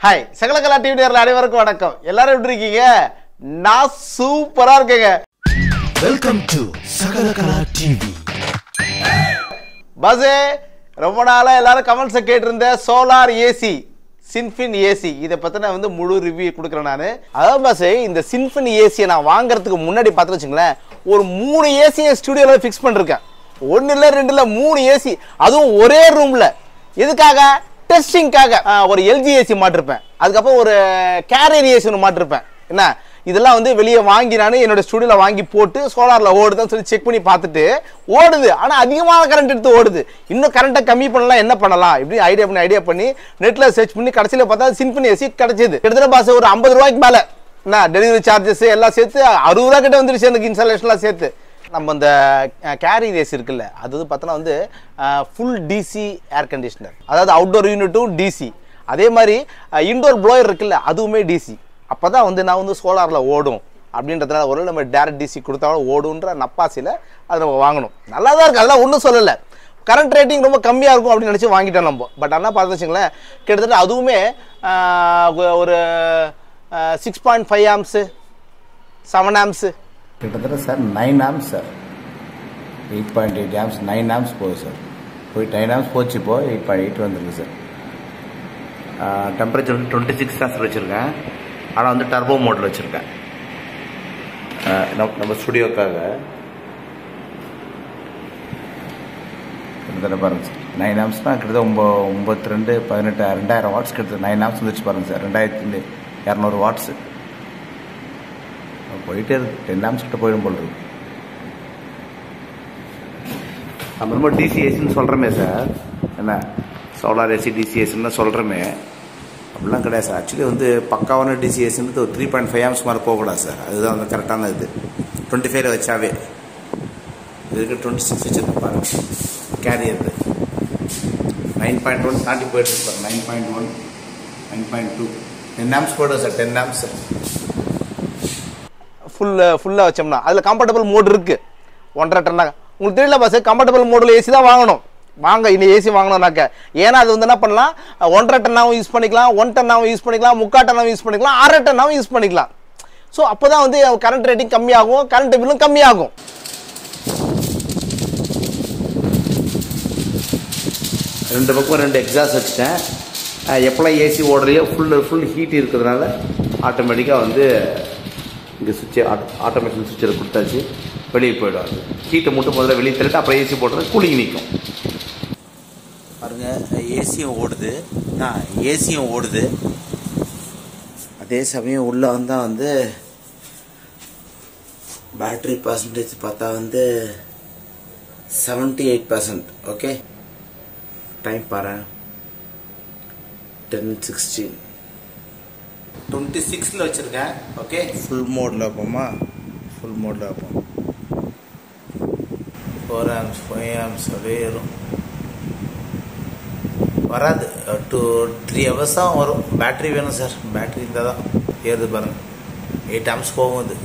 Hi சகலகலா TV நேரில் அனைவருக்கும் வணக்கம் எல்லாரும் எப்படி இருக்கீங்க நான் சூப்பரா இருக்கேங்க வெல்கம் டு சகலகலா டிவி பஸ்ஸே ரொம்ப நாளா எல்லாரும் கமெண்ட்ஸை கேட்டிருந்த சோலார் ஏசி சின்ஃபின் ஏசி இதை பத்தின வந்து முழு ரிவ்யூ கொடுக்குறேன் நான் அதாவது பஸ் இந்த சின்ஃபின் ஏசியை நான் வாங்குறதுக்கு முன்னாடி பார்த்து வச்சுங்களேன் ஒரு மூணு ஏசியை ஸ்டுடியோவில் ஃபிக்ஸ் பண்ணிருக்கேன் ஒன்று இல்லை ரெண்டு இல்லை மூணு ஏசி அதுவும் ஒரே ரூமில் எதுக்காக டெஸ்டிங்காக ஒரு எல்ஜி ஏசி மாட்டிருப்பேன் அதுக்கப்புறம் ஒரு கேரியர் ஏசி ஒன்று மாட்டிருப்பேன் என்ன இதெல்லாம் வந்து வெளியே வாங்கி நான் என்னோட ஸ்டுடியோவில் வாங்கி போட்டு சோலாரில் ஓடுதுன்னு சொல்லி செக் பண்ணி பார்த்துட்டு ஓடுது ஆனால் அதிகமான கரண்ட் எடுத்து ஓடுது இன்னும் கரண்ட்டை கம்மி பண்ணலாம் என்ன பண்ணலாம் இப்படி ஐடியா பண்ணி ஐடியா பண்ணி நெட்டில் சர்ச் பண்ணி கடைசியில் பார்த்தா சிம்பிள் ஏசி கிடைச்சது கிட்டத்தட்ட பாஸ் ஒரு ஐம்பது ரூபாய்க்கு மேலே என்ன டெலிவரி சார்ஜஸ் எல்லாம் சேர்த்து அறுபது ரூபா கிட்ட வந்துருச்சு எனக்கு இன்ஸ்டாலேஷன்லாம் சேர்த்து நம்ம இந்த கேரி ரேஸ் இருக்குல்ல அது வந்து பார்த்தோன்னா வந்து ஃபுல் டிசி ஏர் கண்டிஷனர் அதாவது அவுட்டோர் யூனிட்டும் டிசி அதே மாதிரி இன்டோர் ப்ளோயர் இருக்குல்ல அதுவுமே டிசி அப்போ தான் வந்து நான் வந்து சோலாரில் ஓடும் அப்படின்றதுனால ஒரு நம்ம டேரக்ட் டிசி கொடுத்தாலும் ஓடுன்ற நப்பாசியில் அதை நம்ம வாங்கணும் நல்லா தான் இருக்குது அதெல்லாம் ஒன்றும் சொல்லலை கரண்ட் ரேட்டிங் ரொம்ப கம்மியாக இருக்கும் அப்படின்னு நினச்சி வாங்கிட்டோம் நம்ம பட் ஆனால் பார்த்து வச்சுங்களேன் கிட்டத்தட்ட அதுவுமே ஆஹ், ஒரு six point five amps seven amps கிட்டத்தட்ட sir nine amps sir eight point eight amps nine amps போகுது சார் போய் நைன் ஆம்ஸ் போச்சு இப்போ எயிட் பாயிண்ட் எயிட் வந்துருக்கு சார் டெம்பரேச்சர் வந்து டுவெண்ட்டி சிக்ஸ் தான் சார் வச்சுருக்கேன் ஆனால் வந்து டர்போ மோடில் வச்சுருக்கேன் நம்ம ஸ்டுடியோக்காக கிட்டத்தட்ட பாருங்க சார் நைன் ஆம்ஸ்னால் கிட்டத்தட்ட ஒம்ப ஒம்பத்தி ரெண்டு பதினெட்டு ரெண்டாயிரம் வாட்ஸ் கிட்டத்தட்ட நைன் ஆம்ஸ் வந்துச்சு பாருங்க சார் ரெண்டாயிரத்தி இரநூறு வாட்ஸு போயிட்டே இருக்கு டென் ஆம்ஸ் கிட்ட போயிடும் போல இருக்கு நம்ம ரொம்ப டிசிஎஸ்ன்னு சொல்கிறோமே சார் என்ன சோலார் ஏசி டிசிஎஸ்ன்னு சொல்கிறோமே அப்படிலாம் கிடையாது சார் ஆக்சுவலி வந்து பக்காவான டிசிஎஸ்ன்றது ஒரு த்ரீ பாயிண்ட் ஃபைவ் ஆம்ஸ் மாதிரி போகக்கூடாது சார் அதுதான் வந்து கரெக்டான இது டுவெண்ட்டி ஃபைவ்ல வச்சாவே இதுக்கு டுவெண்ட்டி சிக்ஸ் வச்சுருக்கேன் பாருங்க கேரியர் நைன் பாயிண்ட் ஒன் தாண்டி போயிட்டு இருப்பார் nine point one nine point two ten amps போடுவோம் sir ten amps sir full ஃபுல்லாக வச்சோம்னா அதில் கம்ஃபர்டபுள் மோட் இருக்கு ஒன்றரை டன்னா உங்களுக்கு தெரியல பஸ் கம்ஃபர்டபுள் மோடில் ஏசி தான் வாங்கணும் வாங்க இனி ஏசி வாங்கணும்னாக்க ஏன்னா அது வந்து என்ன பண்ணலாம் ஒன்றரை டன்னாவும் யூஸ் பண்ணிக்கலாம் ஒன் டன்னாவும் யூஸ் பண்ணிக்கலாம் முக்கா டன்னாவும் யூஸ் பண்ணிக்கலாம் அரை டன்னாவும் யூஸ் பண்ணிக்கலாம் ஸோ அப்போ தான் வந்து கரண்ட் ரேட்டிங் கம்மியாகும் கரண்ட் பில்லும் கம்மியாகும் ரெண்டு பக்கம் ரெண்டு எக்ஸாஸ்ட் வச்சுட்டேன் அஹ் எப்போல்லாம் ஏசி ஓடலையோ ஃபுல் ஃபுல் ஹீட் இருக்கிறதுனால ஆட்டோமேட்டிக்காக வந்து இங்கே சுவிட்சு ஆட்டோமேஷன் சுவிட்சில் கொடுத்தாச்சு வெளியே போயிடும் அது ஹீட்டை மட்டும் முதல்ல வெளியே தள்ளிட்டு அப்புறம் ஏசி போட்டுறது கூலிங் நிற்கும் பாருங்க ஏசியும் ஓடுது ஏசியும் ஓடுது அதே சமயம் உள்ள வந்தா வந்து பேட்டரி பர்சன்டேஜ் பார்த்தா வந்து seventy eight percent okay time பாரு டென் சிக்ஸ்டீன் டுவெண்ட்டி சிக்ஸில் வச்சுருக்கேன் ஓகே ஃபுல் மோடில் வைப்போமா ஃபுல் மோடில் வைப்போம் ஃபோர் ஆம்ஸ் ஃபைவ் ஆம்ஸ் அப்படியே ஏறும் வராது டூ த்ரீ ஹவர்ஸ் தான் வரும் பேட்டரி வேணும் சார் பேட்டரி இருந்தால் தான் ஏறுது பாருங்க எயிட் ஆம்ஸ் போகும் அது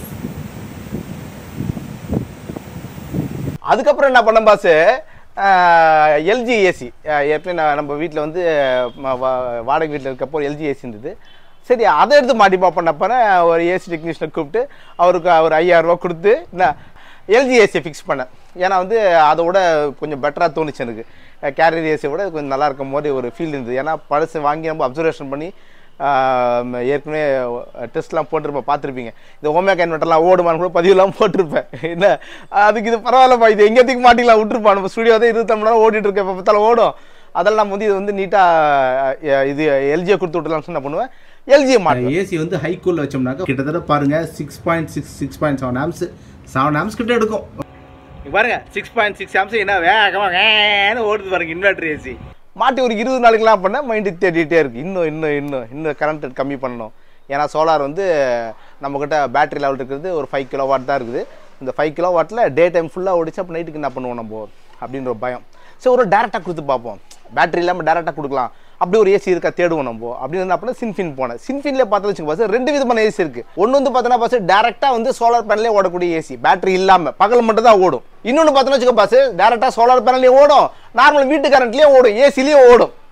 அதுக்கப்புறம் என்ன பண்ண பாஸ் எல்ஜி ஏசி எப்படி நான் நம்ம வீட்டில் வந்து ம- வா- வாடகை வீட்டில் இருக்கப்போ எல்ஜி ஏசி இருந்தது சரி அதை எடுத்து மாட்டி பார்ப்போம் பண்ண ஒரு ஏசி டெக்னீஷியனை கூப்பிட்டு அவருக்கு ஒரு ஐயாயிரம் ரூபா கொடுத்து என்ன எல்ஜி ஏசியை ஃபிக்ஸ் பண்ணேன் ஏன்னா வந்து அதை விட கொஞ்சம் பெட்டராக தோணுச்சு எனக்கு கேரியர் ஏசியை விட கொஞ்சம் நல்லா இருக்கும் போது ஒரு ஃபீல் இருந்தது ஏன்னா பழசு வாங்கி நம்ம அப்சர்வேஷன் பண்ணி ஆஹ் ஏற்கனவே டெஸ்ட்லாம் போட்டிருப்பேன் பார்த்துருப்பீங்க இந்த ஹோமேக் இன்வெர்டர்லாம் ஓடுமான்னு கூட பதிவுலாம் போட்டிருப்பேன் என்ன அதுக்கு இது பரவாயில்லப்பா இது எங்கேயத்துக்கு மாட்டிக்கலாம் விட்டுருப்பா நம்ம ஸ்டுடியோ தான் இருபத்தி மணி நேரம் ஓடிட்டு இருக்கேன் இப்போ பார்த்தாலும் ஓடும் அதெல்லாம் நம்ம வந்து இது வந்து நீட்டாக இது எல்ஜியை கொடுத்து விட்டுலாம்னு சொல்லி நான் பண்ணுவேன் எல்ஜியை மாட்டேன் ஏசி வந்து ஹை கூல் வச்சோம்னாக்கா கிட்டத்தட்ட பாருங்க six point six six point seven amps seven amps கிட்ட எடுக்கும் இங்க பாருங்க சிக்ஸ் பாயிண்ட் சிக்ஸ் ஆம்ஸ் என்ன வேகமாக வேன்னு ஓடுது பாருங்க இன்வெர்டர் ஏசி மாட்டி ஒரு இருபது நாளைக்குலாம் பண்ண மைண்டு தேடிட்டே இருக்கு இன்னும் இன்னும் இன்னும் இன்னும் கரண்ட் கம்மி பண்ணணும் ஏன்னா சோலார் வந்து நம்மக்கிட்ட பேட்டரி லெவல் இருக்கிறது ஒரு ஃபைவ் கிலோ வாட் தான் இருக்குது இந்த ஃபைவ் கிலோ வாட்டில் டே டைம் ஃபுல்லாக ஓடிச்சு அப்போ நைட்டுக்கு என்ன பண்ணுவோம் நம்ம அப்படின்ற ஒரு பயம் சரி ஒரு டேரெக்டாக கொடுத்து பார்ப்போம் பேட்டரி இல்லாமல் டேரெக்டாக கொடுக்கலாம் அப்படி ஒரு ஏசி இருக்கா தேடுவோம் நம்ம அப்படின்னு வந்து அப்படின்னா சின்ஃபின் போனேன் சின்ஃபின்ல பார்த்து வச்சுங்க பாஸ் ரெண்டு விதமான ஏசி இருக்கு ஒன்று வந்து பார்த்தோன்னா பாஸ் டேரெக்டாக வந்து சோலார் பேனலே ஓடக்கூடிய ஏசி பேட்டரி இல்லாமல் பகல் மட்டும் தான் ஓடும் இன்னொன்று பார்த்தோன்னா வச்சுக்க பாஸ் டேரெக்டாக சோலார் பேனல்லையும் ஓடும் நார்மல் வீட்டு கரண்ட்லேயும் ஓடும் ஏசிலையும் ஓடும்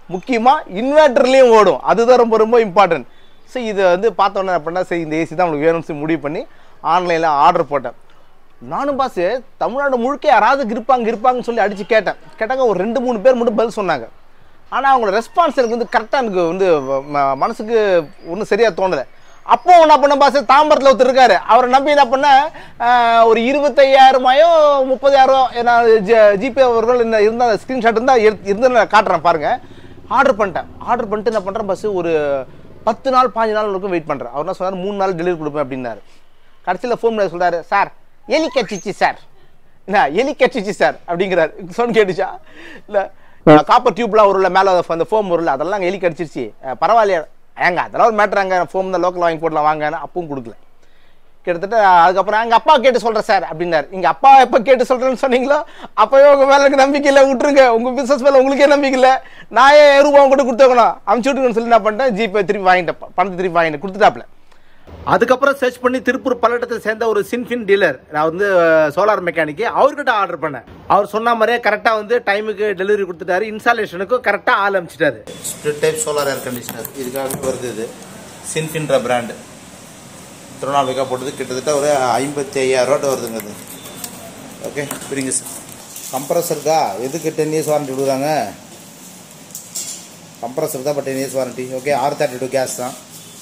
முக்கியமாக இன்வெர்ட்டர்லேயும் ஓடும் அதுதான் ரொம்ப ரொம்ப இம்பார்ட்டன்ட் ஸோ இதை வந்து பார்த்தோன்னே அப்படின்னா சரி இந்த ஏசி தான் உங்களுக்கு வேணும்னு சொல்லி முடிவு பண்ணி ஆன்லைனில் ஆர்டர் போட்டேன் நானும் பாஸ் தமிழ்நாடு முழுக்க யாராவது இருப்பாங்க இருப்பாங்கன்னு சொல்லி அடித்து கேட்டேன் கேட்டாங்க ஒரு ரெண்டு மூணு பேர் மட்டும் பதில் சொன்னாங்க ஆனால் அவங்களோட ரெஸ்பான்ஸ் எனக்கு வந்து கரெக்டாக எனக்கு வந்து ம- மனசுக்கு ஒன்றும் சரியாக தோணலை அப்போ என்ன பண்ண பாஸ் தாம்பரத்தில் ஒருத்தர் இருக்காரு அவரை நம்பி என்ன பண்ண ஒரு இருபத்தையாயிரமாயோ முப்பதாயிரம் ஏன்னா ஜிபே அவர்கள் இந்த இருந்த ஸ்க்ரீன்ஷாட் இருந்தால் இருந்து நான் காட்டுறேன் பாருங்க ஆர்டர் பண்ணிட்டேன் ஆர்டர் பண்ணிட்டு என்ன பண்ணுறேன் பஸ் ஒரு பத்து நாள் பாஞ்சு நாள் வரைக்கும் வெயிட் பண்ணுறேன் அவர் என்ன சொன்னார் மூணு நாள் டெலிவரி கொடுப்பேன் அப்படின்னாரு கடைசியில் ஃபோன் பண்ணி சொல்றாரு சார் எலி கச்சிச்சு சார் என்ன எலி கச்சிச்சு சார் அப்படிங்கிறாரு சொன்ன கேட்டுச்சா இல்லை காப்பர் டியூப்லாம் வரும்ல மேலே அந்த ஃபோம் வரும்ல அதெல்லாம் அங்கே எலி கடிச்சிருச்சு அஹ் பரவாயில்லையா ஏங்க அதெல்லாம் ஒரு மேட்ரு அங்கே ஃபோம் தான் லோக்கல் வாங்கி போடலாம் வாங்கன்னு அப்பவும் கொடுக்கல கிட்டத்தட்ட அதுக்கப்புறம் எங்கள் அப்பா கேட்டு சொல்கிறேன் சார் அப்படின்னாரு எங்கள் அப்பா எப்போ கேட்டு சொல்கிறேன்னு சொன்னீங்களோ அப்போவே உங்கள் மேலே எனக்கு நம்பிக்கை இல்லை விட்டுருங்க உங்கள் பிஸ்னஸ் மேலே உங்களுக்கே நம்பிக்கை இல்லை நான் ஏன் ரூபா கூட கொடுத்துக்கணும் அமுச்சு விட்டுருங்கன்னு சொல்லி என்ன பண்ணிட்டேன் ஜிபே திருப்பி வாங்கிட்டேன் ப- பணத்தை திருப்பி வாங்கிட்டேன் கொடுத்துட்டாப்ல அதுக்கப்புறம் சர்ச் பண்ணி திருப்பூர் பல்லட்டத்தை சேர்ந்த ஒரு சின்ஃபின் டீலர் நான் வந்து சோலார் மெக்கானிக்கு அவர்கிட்ட ஆர்டர் பண்ணேன் அவர் சொன்ன மாதிரியே கரெக்டாக வந்து டைமுக்கு டெலிவரி கொடுத்துட்டாரு இன்ஸ்டாலேஷனுக்கும் கரெக்டாக ஆள் அமைச்சிட்டாரு split type solar air conditioner இதுக்காக வருது இது சின்ஃபின்ற பிராண்டு திருநாளுக்காக போட்டது கிட்டத்தட்ட ஒரு ஐம்பத்தி ஐயாயிரம் ரூபா வருதுங்க அது ஓகே பிடிங்க சார் கம்ப்ரஸருக்கா எதுக்கு டென் இயர்ஸ் வாரண்டி விடுறாங்க கம்ப்ரஸர் தான் but ten years warranty okay R thirty two gas தான்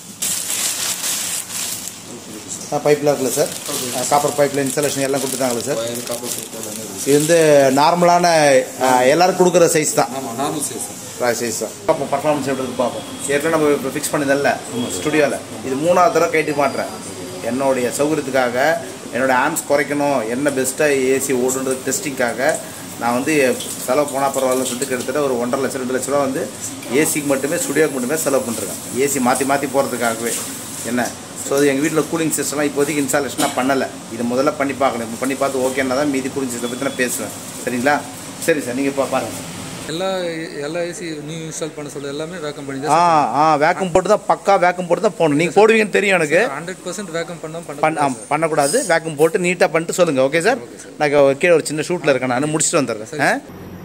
பைப்பில் இருக்குல்ல சார் காப்பர் பைப்பில் இன்ஸ்டாலேஷன் எல்லாம் கொடுத்துட்டாங்களா சார் இது வந்து நார்மலான எல்லாரும் கொடுக்குற சைஸ் தான் சைஸ் தான் பார்ப்போம் பர்ஃபார்மன்ஸ் எப்படி இருக்கு பார்ப்போம் ஏற்கனவே நம்ம இப்போ ஃபிக்ஸ் பண்ணதில்ல ஸ்டுடியோவில் இது மூணாவது தடவை கைட்டி மாட்டுறேன் என்னுடைய சௌகரியத்துக்காக என்னோட ஆம்ஸ் குறைக்கணும் என்ன பெஸ்ட்டாக ஏசி ஓடுன்றது டெஸ்டிங்காக நான் வந்து செலவு போனால் பரவாயில்லன்னு சொல்லிட்டு கிட்டத்தட்ட ஒரு ஒன்றரை லட்சம் ரெண்டு லட்ச ரூபா வந்து ஏசிக்கு மட்டுமே ஸ்டுடியோக்கு மட்டுமே செலவு பண்ணிருக்கேன் ஏசி மாற்றி மாற்றி போகிறதுக்காகவே என்ன ஸோ அது எங்கள் வீட்டில் கூலிங் சிஸ்டம்லாம் இப்போதைக்கு இன்ஸ்டாலேஷன் நான் பண்ணலை இது முதல்ல பண்ணி பார்க்கணும் இப்போ பண்ணி பார்த்து ஓகேன்னா தான் மீதி கூலிங் சிஸ்டம் பற்றி நான் பேசுவேன் சரிங்களா சரி சார் நீங்கள் இப்போ பாருங்கள் எல்லா எல்லா ஏசி நியூ இன்ஸ்டால் பண்ண சொல்ல எல்லாமே வேக்கம் பண்ணி ஆ தான் ஆ வேக்கம் போட்டு தான் பக்கா வேக்கம் போட்டு தான் போகணும் நீங்கள் போடுவீங்கன்னு தெரியும் எனக்கு ஹண்ட்ரட் பர்சன்ட் வேக்கம் பண்ணாம பண் பண்ண ஆ, பண்ணக்கூடாது வேக்கம் போட்டு நீட்டாக பண்ணிட்டு சொல்லுங்கள் ஓகே சார் நான் இங்க கீழே ஒரு சின்ன ஷூட்டில் இருக்கேன் நான் முடிச்சுட்டு வந்துடுறேன்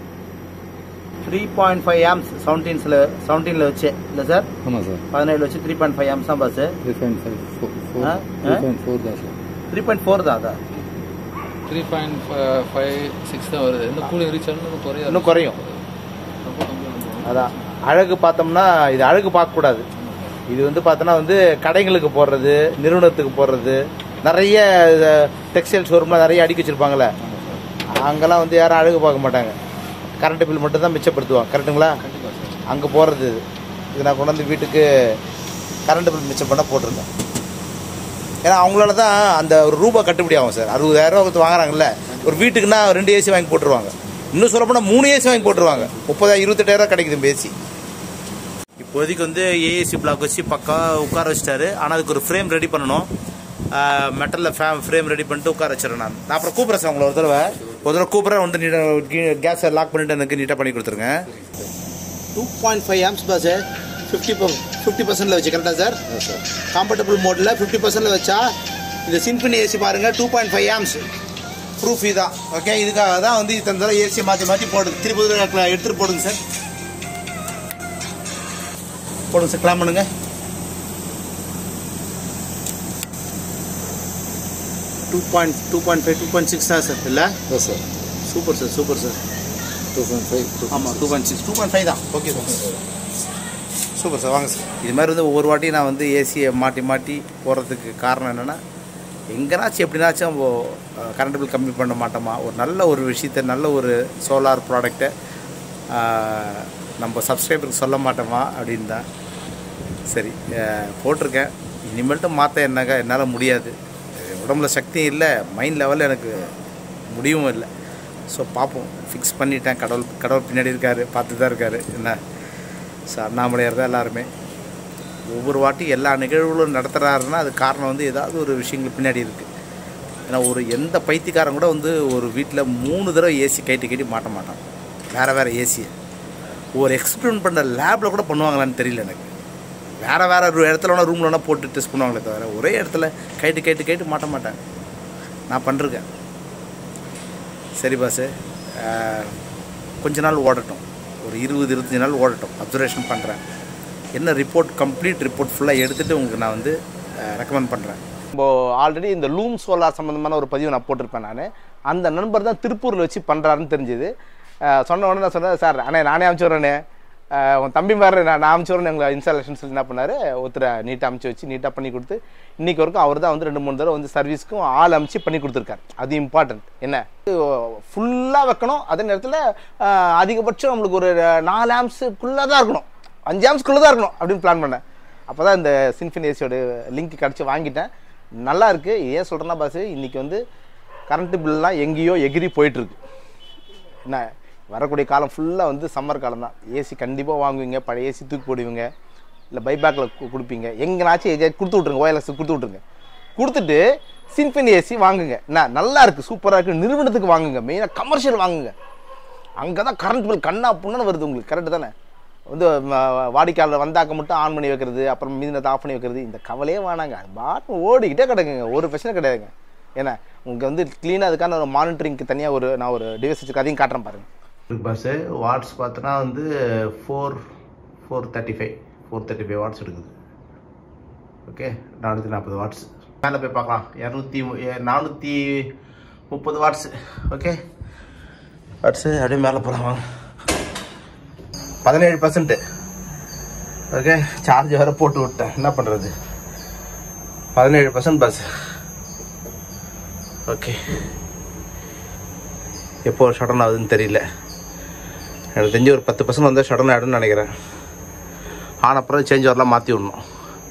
த்ரீ பாயிண்ட் ஃபைவ் ஆம்ஸ் செவன்டீன்ஸில் செவன்டீனில் வச்சு இல்லை சார் ஆமாம் சார் பதினேழு வச்சு த்ரீ பாயிண்ட் ஃபைவ் ஆம்ஸ் தான் boss three point five four ஆ? த்ரீ பாயிண்ட் ஃபோர் தான் சார் த்ரீ பாயிண்ட் ஃபோர் தான் அதான் த்ரீ பாயிண்ட் ஃபைவ் சிக்ஸ் தான் வருது இந்த கூலிங் ரீச் ஆகணும் குறையாது இன்னும் குறையும் ரொம்ப கம்மியாக இருக்கும் அதான் அழகு பார்த்தோம்னா இது அழகு பார்க்கக்கூடாது இது வந்து பார்த்தோன்னா வந்து கடைங்களுக்கு போடுறது நிறுவனத்துக்கு போடுறது நிறைய டெக்ஸ்டைல் ஷோரூம்லாம் நிறைய அடிக்க வச்சிருப்பாங்கல்ல அங்கெல்லாம் வந்து யாரும் அழகு பார்க்க மாட்டாங்க கரண்ட் பில் மட்டும் தான் மிச்சப்படுத்துவாங்க கரெக்டுங்களா அங்கே போடுறது இது இது நான் கொண்டு வந்து வீட்டுக்கு கரண்ட் பில் மிச்சம் பண்ண போட்டிருக்கேன் ஏன்னா அவங்களால தான் அந்த ஒரு ரூபா கட்டுப்படி ஆகும் சார் அறுபதாயிரம் ரூபா கொடுத்து வாங்குறாங்கல்ல ஒரு வீட்டுக்குன்னா ரெண்டு ஏசி வாங்கி போட்டுருவாங்க இன்னும் சொல்ல போனால் மூணு ஏசி வாங்கி போட்டுருவாங்க முப்பதாயிரம் இருபத்தெட்டாயிரம் கிடைக்குது ஏசி இப்போதைக்கு வந்து ஏஏசி பிளாக் வச்சு பக்கா உட்கார வச்சிட்டாரு ஆனால் அதுக்கு ஒரு ஃப்ரேம் ரெடி பண்ணணும் மெட்டலில் ஃபே ஃப்ரேம் ரெடி பண்ணிட்டு உட்கார வச்சிடறேன் நான் நான் அப்புறம் கூப்பிட்றேன் சார் உங்களை ஒரு தடவை ஒரு தடவை கூப்பிட்றேன் வந்து நீட்டாக கேஸை லாக் பண்ணிட்டு எனக்கு நீட்டாக பண்ணி கொடுத்துருங்க டூ பாயிண்ட் ஃபைவ் ஆம்ஸ் தான் சார் ஃபிஃப்டி ஃபிஃப்டி பர்சன்டில் வச்சு கரெக்டாக சார் கம்ஃபர்டபுள் மோடில் ஃபிஃப்டி பர்சன்டில் வச்சா இந்த சின்ஃபினி ஏசி பாருங்கள் two point five amps proof இதான் ஓகே இதுக்காக தான் வந்து இத்தனை தடவை ஏசி மாற்றி மாற்றி போடுது திருப்பி எடுத்துகிட்டு போடுங்க சார் போடுங்க சார் கிளாம் பண்ணுங்க two point two point five two point six தான் சார் இல்லை yes sir super sir super sir two point five two ஆமாம் two point six two point five தான் ஓகே சார் சூப்பர் சார் வாங்க sir இது மாதிரி வந்து ஒவ்வொரு வாட்டி நான் வந்து ஏசியை மாட்டி மாட்டி போடுறதுக்கு காரணம் என்னென்னா எங்கேனாச்சும் எப்படினாச்சும் நம்ம கரண்ட் பில் கம்மி பண்ண மாட்டோமா ஒரு நல்ல ஒரு விஷயத்த நல்ல ஒரு சோலார் ப்ராடக்டை நம்ம சப்ஸ்கிரைபருக்கு சொல்ல மாட்டோமா அப்படின்னு தான் சரி அஹ், போட்டிருக்கேன் இனிமேல்ட்டு மாற்ற என்னங்க என்னால் முடியாது உடம்புல சக்தியும் இல்லை மைண்ட் லெவலில் எனக்கு முடியவும் இல்லை ஸோ பார்ப்போம் ஃபிக்ஸ் பண்ணிட்டேன் கடவுள் கடவுள் பின்னாடி இருக்கார் பார்த்து தான் இருக்கார் என்ன ஸோ அண்ணாமலையார் தான் எல்லாருமே ஒவ்வொரு வாட்டி எல்லா நிகழ்வுகளும் நடத்துகிறாருன்னா அது காரணம் வந்து ஏதாவது ஒரு விஷயங்கள் பின்னாடி இருக்குது ஏன்னா ஒரு எந்த பைத்தியக்காரன் கூட வந்து ஒரு வீட்டில் மூணு தடவை ஏசி கைட்டு கைட்டி மாட்ட மாட்டான் வேறு வேறு ஏசியை ஒரு எக்ஸ்பெரிமெண்ட் பண்ண லேபில் கூட பண்ணுவாங்களான்னு தெரியல எனக்கு வேறு வேறு ஒரு இடத்துல வேணால் ரூமில் வேணால் போட்டு டெஸ்ட் பண்ணுவாங்களே தவிர ஒரே இடத்துல கைட்டு கைட்டு கைட்டு மாட்ட மாட்டாங்க நான் பண்ணிருக்கேன் சரி பாஸு கொஞ்ச நாள் ஓடட்டும் ஒரு இருபது இருபத்தஞ்சி நாள் ஓடட்டும் அப்சர்வேஷன் பண்ணுறேன் என்ன ரிப்போர்ட் கம்ப்ளீட் ரிப்போர்ட் ஃபுல்லாக எடுத்துகிட்டு உங்களுக்கு நான் வந்து ரெக்கமெண்ட் பண்ணுறேன் இப்போ ஆல்ரெடி இந்த லூம் சோலார் சம்மந்தமான ஒரு பதிவு நான் போட்டிருப்பேன் நான் அந்த நண்பர் தான் திருப்பூரில் வச்சு பண்ணுறாருன்னு தெரிஞ்சுது அஹ் சொன்ன உடனே நான் சொன்னேன் சார் அண்ணே நானே அமுச்சு விட்றேனே உன் தம்பி மாதிரி நான் நான் அமுச்சு விட்றேன் எங்களை இன்ஸ்டாலேஷன் சொல்லி என்ன பண்ணார் ஒருத்தரை நீட்டாக அமுச்சு வச்சு நீட்டாக பண்ணி கொடுத்து இன்னைக்கு வரைக்கும் அவர் தான் வந்து ரெண்டு மூணு தடவை வந்து சர்வீஸ்க்கும் ஆள் அமுச்சு பண்ணி கொடுத்துருக்காரு அது இம்பார்ட்டன்ட் என்ன ஃபுல்லாக வைக்கணும் அதே நேரத்தில் அதிகபட்சம் நம்மளுக்கு ஒரு நாலு ஆம்ஸுக்குள்ளே தான் இருக்கணும் அஞ்சு ஆம்ஸ்க்குள்ளே தான் இருக்கணும் அப்படின்னு பிளான் பண்ணேன் அப்போ தான் இந்த சின்ஃபின் ஏசியோட லிங்க் கிடச்சி வாங்கிட்டேன் நல்லா இருக்கு ஏன் சொல்கிறேன்னா பாஸ் இன்னைக்கு வந்து கரண்ட் பில்லாம் எங்கேயோ எகிரி போயிட்டுருக்கு என்ன வரக்கூடிய காலம் ஃபுல்லாக வந்து சம்மர் காலம் தான் ஏசி கண்டிப்பாக வாங்குவீங்க பழைய ஏசி தூக்கி போடுவீங்க இல்லை பைபேக்கில் கொடுப்பீங்க எங்கேனாச்சும் எங்கேயாச்சும் கொடுத்து விட்ருங்க ஒயர்லெஸ் கொடுத்து விட்ருங்க கொடுத்துட்டு சின்ஃபின் ஏசி வாங்குங்க என்ன நல்லா இருக்குது சூப்பராக இருக்குது நிறுவனத்துக்கு வாங்குங்க மெயினாக கமர்ஷியல் வாங்குங்க அங்கே தான் கரண்ட் பில் கண்ணா புண்ணு வருது உங்களுக்கு கரெக்டு தானே வந்து ம- வாடிக்கையாளர் வந்தாக்க மட்டும் ஆன் பண்ணி வைக்கிறது அப்புறம் மீதினத்தை ஆஃப் பண்ணி வைக்கிறது இந்த கவலையே வேணாங்க அது பாட்டு ஓடிக்கிட்டே கிடக்குங்க ஒரு பிரச்சனை கிடையாதுங்க ஏன்னா உங்களுக்கு வந்து க்ளீனாக அதுக்கான ஒரு மானிட்டரிங்க்கு தனியாக ஒரு நான் ஒரு டிவைஸ் வச்சுருக்கேன் அதையும் காட்டுறேன் பாருங்க பஸ்ஸு வாட்ஸ் பார்த்தோன்னா வந்து four four thirty five four thirty five watts எடுக்குது ஓகே நானூற்றி நாற்பது வாட்ஸ் மேலே போய் பார்க்கலாம் இரநூத்தி நானூற்றி முப்பது வாட்ஸ் ஓகே வாட்ஸு அப்படியே மேலே போகலாம் வாங்க பதினேழு பர்சன்ட்டு ஓகே சார்ஜ் வேறு போட்டு விட்டேன் என்ன பண்ணுறது பதினேழு பர்சன்ட் பஸ் ஓகே எப்போ ஷடன் ஆகுதுன்னு தெரியல எனக்கு தெரிஞ்சு ஒரு பத்து பர்சன்ட் வந்து ஷடன் ஆகிடும்னு நினைக்கிறேன் ஆனப்புறம் சேஞ்ச் வரலாம் மாற்றி விடணும்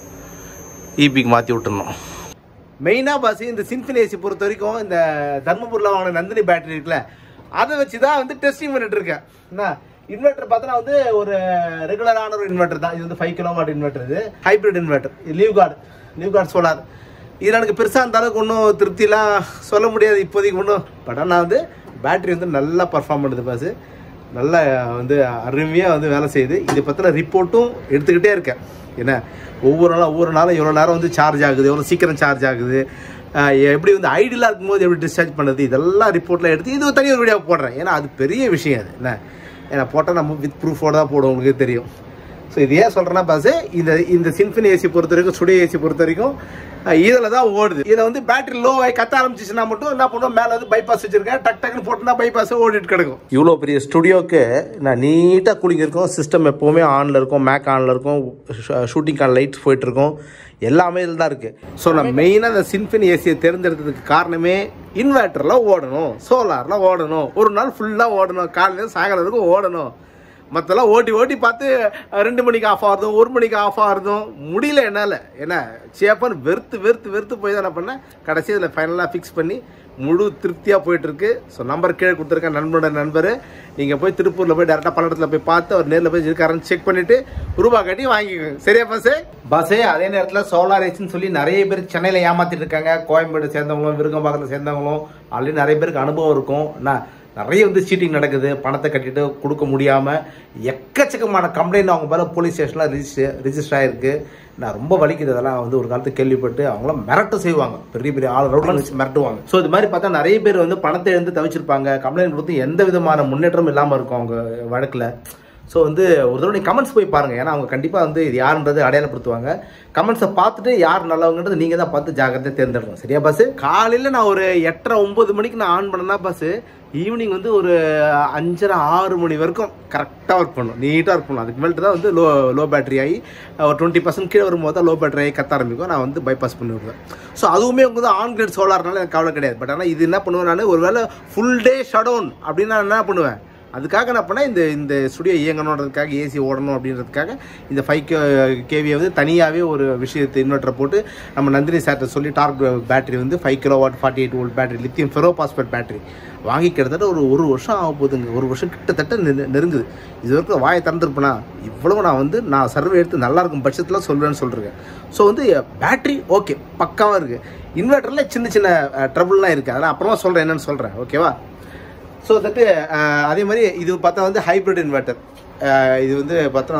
இபிக்கு மாற்றி விட்டுடணும் மெயினாக பஸ் இந்த சின்ஃபின் ஏசி பொறுத்த வரைக்கும் இந்த தர்மபுரியில் வாங்கின நந்தினி பேட்டரி இருக்குல்ல அதை வச்சு தான் வந்து டெஸ்டிங் பண்ணிட்டு இருக்கேன் என்ன இன்வெர்டர் பார்த்தோன்னா வந்து ஒரு ரெகுலரான ஒரு இன்வெர்டர் தான் இது வந்து ஃபைவ் கிலோ வாட் இன்வெர்டர் இது ஹைப்ரிட் இன்வெர்டர் லீவ் கார்டு லீவ் கார்டு சோலார் இது எனக்கு பெருசாக அந்த அளவுக்கு ஒன்றும் திருப்திலாம் சொல்ல முடியாது இப்போதைக்கு ஒன்றும் பட் ஆனால் வந்து பேட்டரி வந்து நல்லா பர்ஃபார்ம் பண்ணுது பஸ் நல்லா வந்து அருமையாக வந்து வேலை செய்யுது இதை பற்றின ரிப்போர்ட்டும் எடுத்துக்கிட்டே இருக்கேன் என்ன ஒவ்வொரு நாளும் ஒவ்வொரு நாளும் எவ்வளோ நேரம் வந்து சார்ஜ் ஆகுது எவ்வளோ சீக்கிரம் சார்ஜ் ஆகுது ஆஹ் எப்படி வந்து ஐடியலாக இருக்கும்போது எப்படி டிஸ்சார்ஜ் பண்ணுது இதெல்லாம் ரிப்போர்ட்டில் எடுத்து இது ஒரு தனி ஒரு வீடியோ போடுறேன் ஏன்னா அது பெரிய விஷயம் அது என்ன ஏன்னா போட்டால் நம்ம வித் ப்ரூஃபோட தான் போடுவோம் உங்களுக்கு தெரியும் ஸோ இது ஏன் சொல்கிறேன்னா பாஸ் இந்த இந்த சின்ஃபினி ஏசி பொறுத்த வரைக்கும் சுடைய ஏசி பொறுத்த வரைக்கும் இதில் தான் ஓடுது இதில் வந்து பேட்டரி லோ ஆகி கத்த ஆரம்பிச்சிச்சுன்னா மட்டும் என்ன பண்ணுவோம் மேலே வந்து பைபாஸ் வச்சிருக்கேன் டக் டக்குன்னு போட்டுனா பைபாஸ் ஓடிட்டு கிடக்கும் இவ்வளோ பெரிய ஸ்டுடியோக்கு நான் நீட்டாக கூலிங் இருக்கும் சிஸ்டம் எப்போவுமே ஆனில் இருக்கும் மேக் ஆனில் இருக்கும் ஷூட்டிங்கான லைட்ஸ் போயிட்டுருக்கும் எல்லாமே இதில் தான் இருக்குது ஸோ நான் மெயினாக இந்த சின்ஃபினி ஏசியை தேர்ந்தெடுத்ததுக்கு காரணமே இன்வெர்ட்டரில் ஓடணும் சோலாரில் ஓடணும் ஒரு நாள் ஃபுல்லாக ஓடணும் காலையில சாயங்காலம் வரைக்கும் ஓடணும் மற்றெல்லாம் ஓட்டி ஓட்டி பார்த்து அஹ், ரெண்டு மணிக்கு ஆஃப் ஆகுறதும் ஒரு மணிக்கு ஆஃப் ஆகுறதும் முடியல என்னால் என்ன சேப்பன்னு வெறுத்து வெறுத்து வெறுத்து போய் தான் என்ன பண்ணேன் கடைசி இதில் ஃபைனலாக ஃபிக்ஸ் பண்ணி முழு திருப்தியாக போயிட்டுருக்கு ஸோ நம்பர் கீழே கொடுத்துருக்கேன் நண்பனோட நண்பர் நீங்கள் போய் திருப்பூரில் போய் டேரெக்டாக பல்லடத்தில் போய் பார்த்து அவர் நேரில் போய் இருக்காருன்னு செக் பண்ணிவிட்டு ரூபா கட்டி வாங்கிக்கோங்க சரியா பஸ்ஸு பஸ்ஸே அதே நேரத்தில் சோலார் ஏசின்னு சொல்லி நிறைய பேர் சென்னையில் ஏமாத்திட்டு இருக்காங்க கோயம்பேடு சேர்ந்தவங்களும் விருகம்பாக்கத்தில் சேர்ந்தவங்களும் ஆல்ரெடி நிறைய பேருக்கு அனுபவம் இருக்கும் நான் நிறைய வந்து சீட்டிங் நடக்குது பணத்தை கட்டிட்டு கொடுக்க முடியாமல் எக்கச்சக்கமான கம்ப்ளைண்ட் அவங்க மேலே போலீஸ் ஸ்டேஷனில் ரிஜிஸ்டர் ரிஜிஸ்டர் ஆயிருக்கு நான் ரொம்ப வலிக்குது அதெல்லாம் வந்து ஒரு காலத்து கேள்விப்பட்டு அவங்களாம் மிரட்ட செய்வாங்க பெரிய பெரிய ஆள் ரவுடில் வச்சு மிரட்டுவாங்க ஸோ இது மாதிரி பார்த்தா நிறைய பேர் வந்து பணத்தை எழுந்து தவிச்சிருப்பாங்க கம்ப்ளைண்ட் கொடுத்து எந்த விதமான முன்னேற்றமும் இல்லாமல் இருக்கும் அவங்க வழக்கில் ஸோ வந்து ஒரு தடவை நீ கமெண்ட்ஸ் போய் பாருங்க ஏன்னா அவங்க கண்டிப்பாக வந்து இது யாருன்றது அடையாளப்படுத்துவாங்க கமெண்ட்ஸை பார்த்துட்டு யார் நல்லவங்கன்றது நீங்கள் தான் பார்த்து ஜாக்கிரதை தேர்ந்தெடுக்கணும் சரியா பஸ் காலையில் நான் ஒரு எட்டரை ஒம்பது மணிக்கு நான் ஆன் பண்ணேன்னா பஸ் ஈவினிங் வந்து ஒரு அஞ்சரை ஆறு மணி வரைக்கும் கரெக்டாக ஒர்க் பண்ணும் நீட்டாக ஒர்க் பண்ணும் அதுக்கு மேல்ட்டு தான் வந்து லோ லோ பேட்டரி ஆகி ஒரு டுவெண்ட்டி பர்சன்ட் கீழே வரும்போது தான் லோ பேட்டரி ஆகி கத்த ஆரம்பிக்கும் நான் வந்து பைபாஸ் பண்ணி விடுவேன் ஸோ அதுவுமே உங்களுக்கு வந்து ஆன் கிரேட் சோலார்னால எனக்கு கவலை கிடையாது பட் ஆனால் இது என்ன பண்ணுவேன் நான் ஒருவேளை ஃபுல் டே ஷடவுன் அப்படின்னு நான் என்ன பண்ணுவேன் அதுக்காக என்ன பண்ணேன் இந்த இந்த ஸ்டுடியோ இயங்கணுன்றதுக்காக ஏசி ஓடணும் அப்படின்றதுக்காக இந்த ஃபைவ் கே கேவியை வந்து தனியாகவே ஒரு விஷயத்தை இன்வெர்ட்டரை போட்டு நம்ம நந்தினி சார்ட்ட சொல்லி டார்க் பேட்டரி வந்து five kilo watt forty eight volt battery lithium ferro phosphate battery வாங்கி கிட்டத்தட்ட ஒரு ஒரு வருஷம் ஆக போகுதுங்க ஒரு வருஷம் கிட்டத்தட்ட நெரு- நெருங்குது இது வரைக்கும் வாயை திறந்துருப்பேனா இவ்வளவு நான் வந்து நான் சர்வே எடுத்து நல்லா இருக்கும் பட்சத்தில் சொல்லுவேன்னு சொல்கிறேன் ஸோ வந்து பேட்டரி ஓகே பக்காவாக இருக்குது இன்வெர்ட்டரில் சின்ன சின்ன ட்ரபுள்லாம் இருக்குது அதெல்லாம் அப்புறமா சொல்கிறேன் என்னன்னு சொல்கிறேன் ஓகேவா ஸோ தட்டு அதே மாதிரி இது பார்த்தா வந்து ஹைப்ரிட் இன்வெர்ட்டர் இது வந்து பார்த்தா வந்து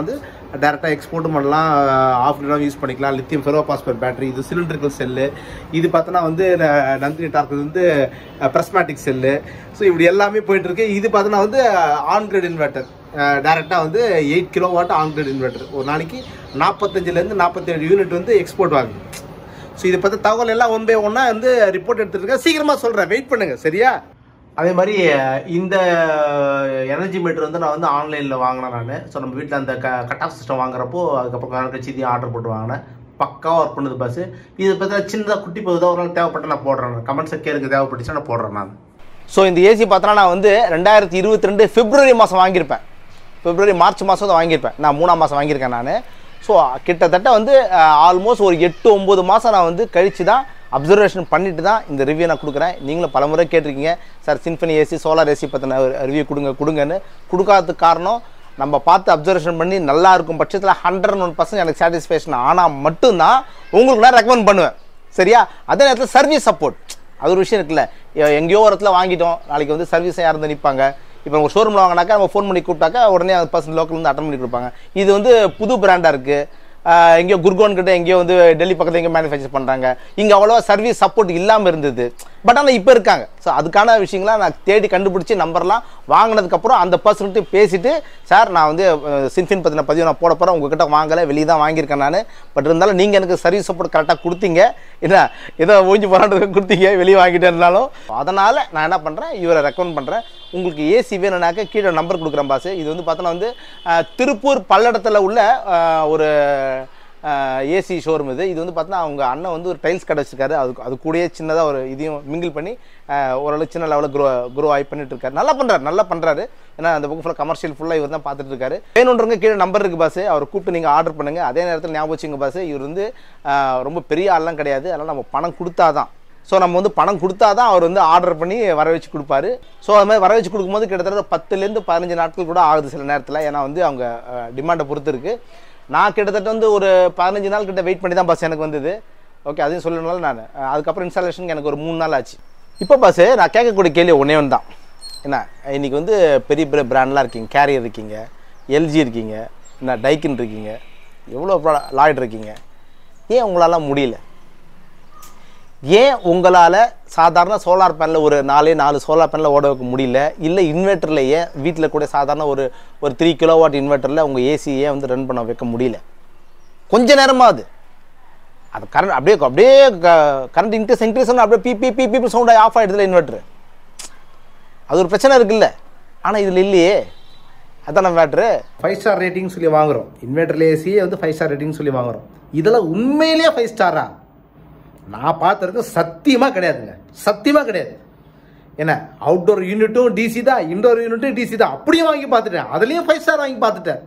டேரெக்டாக எக்ஸ்போர்ட்டும் பண்ணலாம் ஆஃப் கிரேடாக யூஸ் பண்ணிக்கலாம் லித்தியம் ஃபெரோபாஸ்பர் பேட்டரி இது சிலிண்ட்ரிக்கல் செல்லு இது பார்த்தோன்னா வந்து ந- நந்தினி டார்க் வந்து ப்ரெஸ்மேட்டிக் செல்லு ஸோ இப்படி எல்லாமே போயிட்டு இருக்கு இது பார்த்தோன்னா வந்து ஆன் கிரேட் இன்வெர்ட்டர் டேரெக்டாக வந்து eight kilo watt on grid inverter ஒரு நாளைக்கு நாற்பத்தஞ்சிலேருந்து நாற்பத்தேழு யூனிட் வந்து எக்ஸ்போர்ட் ஆகுது ஸோ இதை பற்றி தகவல் எல்லாம் ஒன் பை ஒன்றா வந்து ரிப்போர்ட் எடுத்துருக்கேன் சீக்கிரமாக சொல்கிறேன் வெயிட் பண்ணுங்க சரியா அதே மாதிரி அஹ், இந்த எனர்ஜி மீட்டர் வந்து நான் வந்து ஆன்லைனில் வாங்கினேன் நான் ஸோ நம்ம வீட்டில் அந்த க கட் ஆஃப் சிஸ்டம் வாங்குறப்போ அதுக்கப்புறம் கணக்கு கட்சி இதையும் ஆர்டர் போட்டு வாங்கினேன் பக்காவாக ஒர்க் பண்ணுது பஸ் இது பற்றி சின்னதாக குட்டி பகுதியாக ஒரு நாள் தேவைப்பட்ட நான் போடுறேன் கமெண்ட்ஸை கேளுங்க தேவைப்பட்டுச்சு நான் போடுறேன் நான் ஸோ இந்த ஏசி பார்த்தோன்னா நான் வந்து ரெண்டாயிரத்தி இருபத்தி ரெண்டு பிப்ரவரி மாதம் வாங்கியிருப்பேன் பிப்ரவரி மார்ச் மாதம் தான் வாங்கியிருப்பேன் நான் மூணாம் மாதம் வாங்கியிருக்கேன் நான் ஸோ கிட்டத்தட்ட வந்து ஆல்மோஸ்ட் ஒரு எட்டு ஒம்பது மாதம் நான் வந்து கழித்து தான் அப்சர்வேஷன் பண்ணிட்டு தான் இந்த ரிவ்யூ நான் கொடுக்குறேன் நீங்களும் பலமுறை கேட்டிருக்கீங்க sir Symphony AC solar AC பற்றின ரிவ்யூ கொடுங்க கொடுங்கன்னு கொடுக்காததுக்கு காரணம் நம்ம பார்த்து அப்சர்வேஷன் பண்ணி நல்லா இருக்கும் பட்சத்தில் ஹண்ட்ரட் ஒன் பர்சன்ட் எனக்கு சாட்டிஸ்ஃபேக்ஷன் ஆனால் மட்டும்தான் உங்களுக்கு நான் ரெக்கமெண்ட் பண்ணுவேன் சரியா அதே நேரத்தில் சர்வீஸ் சப்போர்ட் அது ஒரு விஷயம் இருக்குல்ல எ- எங்கேயோ ஒரு இடத்துல வாங்கிட்டோம் நாளைக்கு வந்து சர்வீஸை யாரும் நிற்பாங்க இப்போ ஒரு ஷோரூமில் வாங்கினாக்கா நம்ம ஃபோன் பண்ணி கூப்பிட்டாக்கா உடனே அந்த பர்சன் லோக்கல் வந்து அட்டன் பண்ணி கொடுப்பாங்க இது வந்து புது பிராண்டாக இருக்குது எங்கேயோ குர்கோன் கிட்ட எங்கேயோ வந்து டெல்லி பக்கத்தில் எங்கேயோ மேனுஃபேக்சர் பண்ணுறாங்க இங்கே அவ்வளோவா சர்வீஸ் சப்போர்ட் இல்லாமல் இருந்தது பட் ஆனால் இப்போ இருக்காங்க ஸோ அதுக்கான விஷயங்களை நான் தேடி கண்டுபிடிச்சி நம்பர்லாம் வாங்கினதுக்கப்புறம் அந்த பர்சன்ட்டு பேசிட்டு சார் நான் வந்து சின்ஃபின் பற்றின பதிவு நான் போட போகிறேன் உங்ககிட்ட வாங்கலை வெளியே தான் வாங்கியிருக்கேன் நான் பட் இருந்தாலும் நீங்கள் எனக்கு சர்வீஸ் சப்போர்ட் கரெக்டாக கொடுத்தீங்க என்ன ஏதோ ஓஞ்சி போராட்டத்துக்கு கொடுத்தீங்க வெளியே வாங்கிட்டேன்னாலும் அதனால் நான் என்ன பண்ணுறேன் இவரை ரெக்கமெண்ட் பண்ணுறேன் உங்களுக்கு ஏசி வேணும்னாக்க கீழே நம்பர் கொடுக்குறேன் பாஸ் இது வந்து பார்த்தோன்னா வந்து அஹ், திருப்பூர் பல்லடத்தில் உள்ள அஹ், ஒரு ஏசி ஷோரூம் இது இது வந்து பார்த்தோன்னா அவங்க அண்ணன் வந்து ஒரு டைல்ஸ் கடை வச்சிருக்காரு அது அது கூடயே சின்னதாக ஒரு இதையும் மிங்கிள் பண்ணி அஹ், ஓரளவு சின்ன லெவலில் க்ரோ க்ரோ ஆகி பண்ணிட்டு இருக்காரு நல்லா பண்ணுறாரு நல்லா பண்ணுறாரு ஏன்னா அந்த புக் ஃபுல்லாக கமர்ஷியல் ஃபுல்லாக இவர் தான் பார்த்துட்டு இருக்காரு வேணுன்றவங்க கீழே நம்பர் இருக்குது பாஸ் அவர் கூப்பிட்டு நீங்கள் ஆர்டர் பண்ணுங்கள் அதே நேரத்தில் ஞாபகம் வச்சுங்க பாஸ் இவர் வந்து அஹ், ரொம்ப பெரிய ஆள்லாம் கிடையாது அதனால் நம்ம பணம் கொடுத்தாதான் ஸோ நம்ம வந்து பணம் கொடுத்தா தான் அவர் வந்து ஆர்டர் பண்ணி வர வச்சு கொடுப்பாரு ஸோ அது மாதிரி வர வச்சு கொடுக்கும்போது கிட்டத்தட்ட பத்துலேருந்து பதினஞ்சு நாட்கள் கூட ஆகுது சில நேரத்தில் ஏன்னா வந்து அவங்க டிமாண்டை பொறுத்து இருக்கு நான் கிட்டத்தட்ட வந்து ஒரு பதினஞ்சு நாள் கிட்ட வெயிட் பண்ணி தான் பஸ் எனக்கு வந்தது ஓகே அதையும் சொல்லணும்னால நான் அஹ், அதுக்கப்புறம் இன்ஸ்டாலேஷனுக்கு எனக்கு ஒரு மூணு நாள் ஆச்சு இப்போ பஸ் நான் கேட்கக்கூடிய கேள்வி ஒன்றே ஒன்று தான் என்ன இன்னைக்கு வந்து பெரிய பெரிய பிராண்ட்லாம் இருக்கீங்க கேரியர் இருக்கீங்க எல்ஜி இருக்கீங்க என்ன டைக்கின் இருக்கீங்க எவ்வளோ லாய்ட் இருக்கீங்க ஏன் உங்களால் முடியல ஏன் உங்களால் சாதாரண சோலார் பேனலில் ஒரு நாலே நாலு சோலார் பேனலில் ஓட வைக்க முடியல இல்லை இன்வெர்ட்டரில் ஏன் வீட்டில் கூட சாதாரண ஒரு ஒரு த்ரீ கிலோவாட் இன்வெர்ட்டரில் உங்கள் ஏசி ஏன் வந்து ரன் பண்ண வைக்க முடியல கொஞ்ச நேரமாவது அது கரண்ட் அப்படியே அப்படியே கரண்ட் இன்க்ரீஸ் இன்க்ரீஸ் அப்படியே beep beep beep beep sound off ஆகிடுதுல இன்வெர்ட்ரு அது ஒரு பிரச்சனை இருக்குல்ல ஆனால் இதில் இல்லையே அதான மேட்ரு ஃபைவ் ஸ்டார் ரேட்டிங் சொல்லி வாங்குறோம் இன்வெர்டர்ல ஏசியே வந்து ஃபைவ் ஸ்டார் ரேட்டிங் சொல்லி வாங்குறோம் இதெல்லாம் உண்மையிலேயே ஃபைவ் ஸ்டாரா நான் பார்த்துருக்கு சத்தியமாக கிடையாதுங்க சத்தியமாக கிடையாது என்ன அவுட்டோர் யூனிட்டும் டிசி தான் இன்டோர் யூனிட்டும் டிசி தான் அப்படியே வாங்கி பார்த்துட்டேன் அதுலேயும் ஃபைவ் ஸ்டார் வாங்கி பார்த்துட்டேன்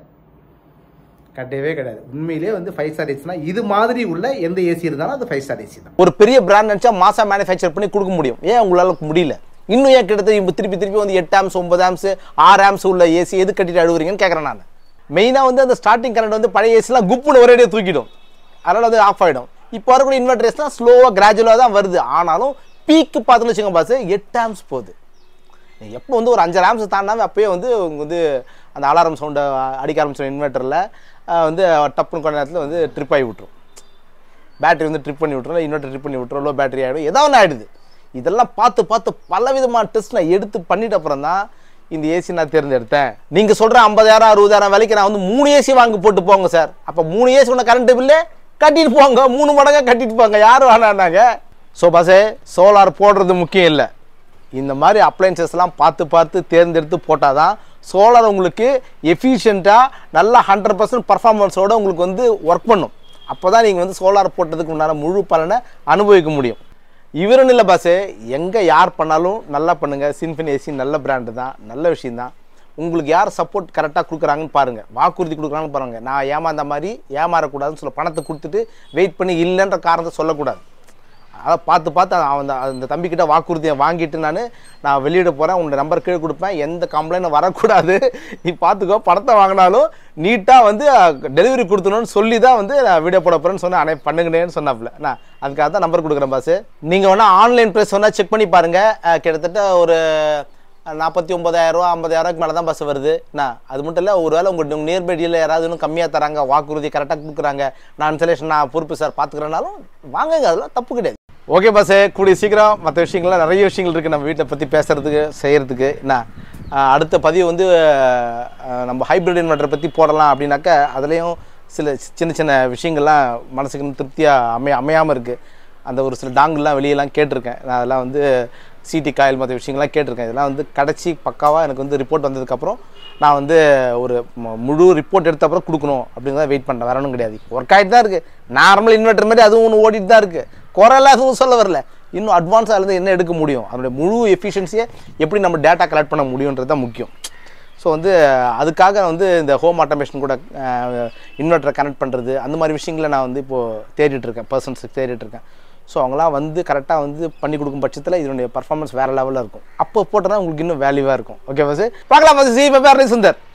கிடையவே கிடையாது உண்மையிலேயே வந்து ஃபைவ் ஸ்டார் ஏசினா இது மாதிரி உள்ள எந்த ஏசி இருந்தாலும் அது ஃபைவ் ஸ்டார் ஏசி தான் ஒரு பெரிய பிராண்ட் நினச்சா மாசா மேனுஃபேக்சர் பண்ணி கொடுக்க முடியும் ஏன் உங்களால் முடியல இன்னும் ஏன் கிட்டத்தட்ட இப்போ திருப்பி திருப்பி வந்து எட்டு ஆம்ஸ் ஒன்பது ஆம்ஸ் ஆறு ஆம்ஸ் உள்ள ஏசி எது கட்டிட்டு அழுகுறீங்கன்னு கேட்குறேன் நான் மெயினாக வந்து அந்த ஸ்டார்டிங் கரண்ட் வந்து பழைய ஏசிலாம் குப்புன்னு ஒரேடியாக தூக்கிடும் அதனால் வந்து ஆஃப் ஆகிடும் இப்போ வரக்கூடிய இன்வெர்டர் ஏசிலாம் ஸ்லோவாக கிராஜுவலாக தான் வருது ஆனாலும் பீக்கு பார்த்துன்னு வச்சுக்கோங்க பாஸ் எட்டு ஆம்ஸ் போகுது நீங்க எப்போ வந்து ஒரு அஞ்சரை ஆம்ஸ் தாண்டாமல் அப்பயே வந்து உங்க வந்து அந்த அலாரம் சவுண்டை அடிக்க ஆரம்பிச்சிடும் இன்வெர்ட்டரில் வந்து டப்புன்னு கொஞ்ச நேரத்தில் வந்து ட்ரிப் ஆகி விட்டுரும் பேட்டரி வந்து ட்ரிப் பண்ணி விட்டுரும் இன்வெர்டர் ட்ரிப் பண்ணி விட்டுரும் லோ பேட்டரி ஆகிடும் ஏதாவது ஒன்று ஆகிடுது இதெல்லாம் பார்த்து பார்த்து பல விதமான டெஸ்ட் நான் எடுத்து பண்ணிட்ட அப்புறம் தான் இந்த ஏசி நான் தேர்ந்தெடுத்தேன் நீங்கள் சொல்கிற ஐம்பதாயிரம் அறுபதாயிரம் வேலைக்கு நான் வந்து மூணு ஏசி வாங்கி போட்டு போங்க சார் அப்போ மூணு ஏசி உள்ள கரண்ட் பில்லு கட்டிட்டு போங்க மூணு மடங்காக கட்டிட்டு போங்க யாரும் வேணான்னாங்க ஸோ பஸ்ஸே சோலார் போடுறது முக்கியம் இல்லை இந்த மாதிரி அப்ளைன்சஸ்லாம் பார்த்து பார்த்து தேர்ந்தெடுத்து போட்டால் தான் சோலார் உங்களுக்கு எஃபிஷியண்ட்டாக நல்லா ஹண்ட்ரட் பர்சன்ட் பர்ஃபார்மன்ஸோட உங்களுக்கு வந்து ஒர்க் பண்ணும் அப்போ தான் நீங்கள் வந்து சோலார் போட்டதுக்கு உண்டான முழு பலனை அனுபவிக்க முடியும் இவருன்னு இல்லை பாஸு எங்கே யார் பண்ணாலும் நல்லா பண்ணுங்கள் சின்ஃபின் ஏசி நல்ல பிராண்டு தான் நல்ல விஷயம் தான் உங்களுக்கு யார் சப்போர்ட் கரெக்டாக கொடுக்குறாங்கன்னு பாருங்கள் வாக்குறுதி கொடுக்குறாங்கன்னு பாருங்கள் நான் ஏமாந்த மாதிரி ஏமாறக்கூடாதுன்னு சொல்ல பணத்தை கொடுத்துட்டு வெயிட் பண்ணி இல்லைன்ற காரணத்தை சொல்லக்கூடாது அதை பார்த்து பார்த்து அவன் அந்த அந்த தம்பிக்கிட்ட வாக்குறுதியை வாங்கிட்டு நான் நான் வெளியிட போகிறேன் உன்னோட நம்பர் கீழே கொடுப்பேன் எந்த கம்ப்ளைண்ட்டும் வரக்கூடாது நீ பார்த்துக்கோ படத்தை வாங்கினாலும் நீட்டாக வந்து டெலிவரி கொடுத்தணும்னு சொல்லி தான் வந்து நான் வீடியோ போட போகிறேன்னு சொன்னேன் அனை பண்ணுங்கன்னு சொன்னாப்புல நான் அதுக்காக தான் நம்பர் கொடுக்குறேன் பாஸ் நீங்கள் வேணால் ஆன்லைன் ப்ரைஸ் வேணால் செக் பண்ணி பாருங்கள் கிட்டத்தட்ட ஒரு நாற்பத்தி ஒம்பதாயிரரூவா ஐம்பதாயிரரூவாய்க்கு மேலே தான் பஸ் வருது என்ன அது மட்டும் இல்லை ஒரு வேளை உங்கள் உங்கள் நியர்பைடியில் யாராவது இன்னும் கம்மியாக தராங்க வாக்குறுதி கரெக்டாக கொடுக்குறாங்க நான் இன்ஸ்டலேஷன் நான் பொறுப்பு சார் பார்த்துக்கிறேனாலும் வாங்குங்க அதெல்லாம் தப்பு கிடையாது ஓகே பஸ்ஸு கூடிய சீக்கிரம் மற்ற விஷயங்கள்லாம் நிறைய விஷயங்கள் இருக்குது நம்ம வீட்டை பற்றி பேசுகிறதுக்கு செய்கிறதுக்கு என்ன ஆஹ் அடுத்த பதிவு வந்து ஆஹ் நம்ம ஹைப்ரிட் இன்வெர்ட்டரை பற்றி போடலாம் அப்படின்னாக்கா அதுலேயும் சில சின்ன சின்ன விஷயங்கள்லாம் மனசுக்கு இன்னும் திருப்தியாக அமைய அமையாமல் இருக்குது அந்த ஒரு சில டாங்கெல்லாம் வெளியெல்லாம் கேட்டிருக்கேன் நான் அதெல்லாம் வந்து சிடி காயில் மற்ற விஷயங்கள்லாம் கேட்டிருக்கேன் இதெல்லாம் வந்து கடைசி பக்காவாக எனக்கு வந்து ரிப்போர்ட் வந்ததுக்கப்புறம் நான் வந்து ஒரு மு- முழு ரிப்போர்ட் எடுத்த அப்புறம் கொடுக்கணும் அப்படிங்கிறத வெயிட் பண்ணேன் வேற ஒன்றும் கிடையாது ஒர்க் ஆகிட்டு தான் இருக்குது நார்மல் இன்வெர்ட்டர் மாதிரி அதுவும் ஒன்று ஓடிட்டு தான் இருக்குது குறையெல்லாம் எதுவும் சொல்ல வரல இன்னும் அட்வான்ஸாக இருந்து என்ன எடுக்க முடியும் அதனுடைய முழு எஃபிஷியன்சியை எப்படி நம்ம டேட்டா கலெக்ட் பண்ண முடியுன்றது தான் முக்கியம் ஸோ வந்து அதுக்காக வந்து இந்த ஹோம் ஆட்டோமேஷன் கூட இன்வெர்ட்டரை கனெக்ட் பண்ணுறது அந்த மாதிரி விஷயங்களை நான் வந்து இப்போது தேடிட்டு இருக்கேன் பர்சன்ஸுக்கு தேடிட்டு இருக்கேன் ஸோ அவங்களாம் வந்து கரெக்டாக வந்து பண்ணி கொடுக்கும் பட்சத்தில் இதனுடைய பர்ஃபார்மன்ஸ் வேறு லெவலில் இருக்கும் அப்போ போட்டோன்னா உங்களுக்கு இன்னும் வேல்யூவாக இருக்கும் ஓகே பஸ் பார்க்கலாம் பஸ் சி சுந்தர்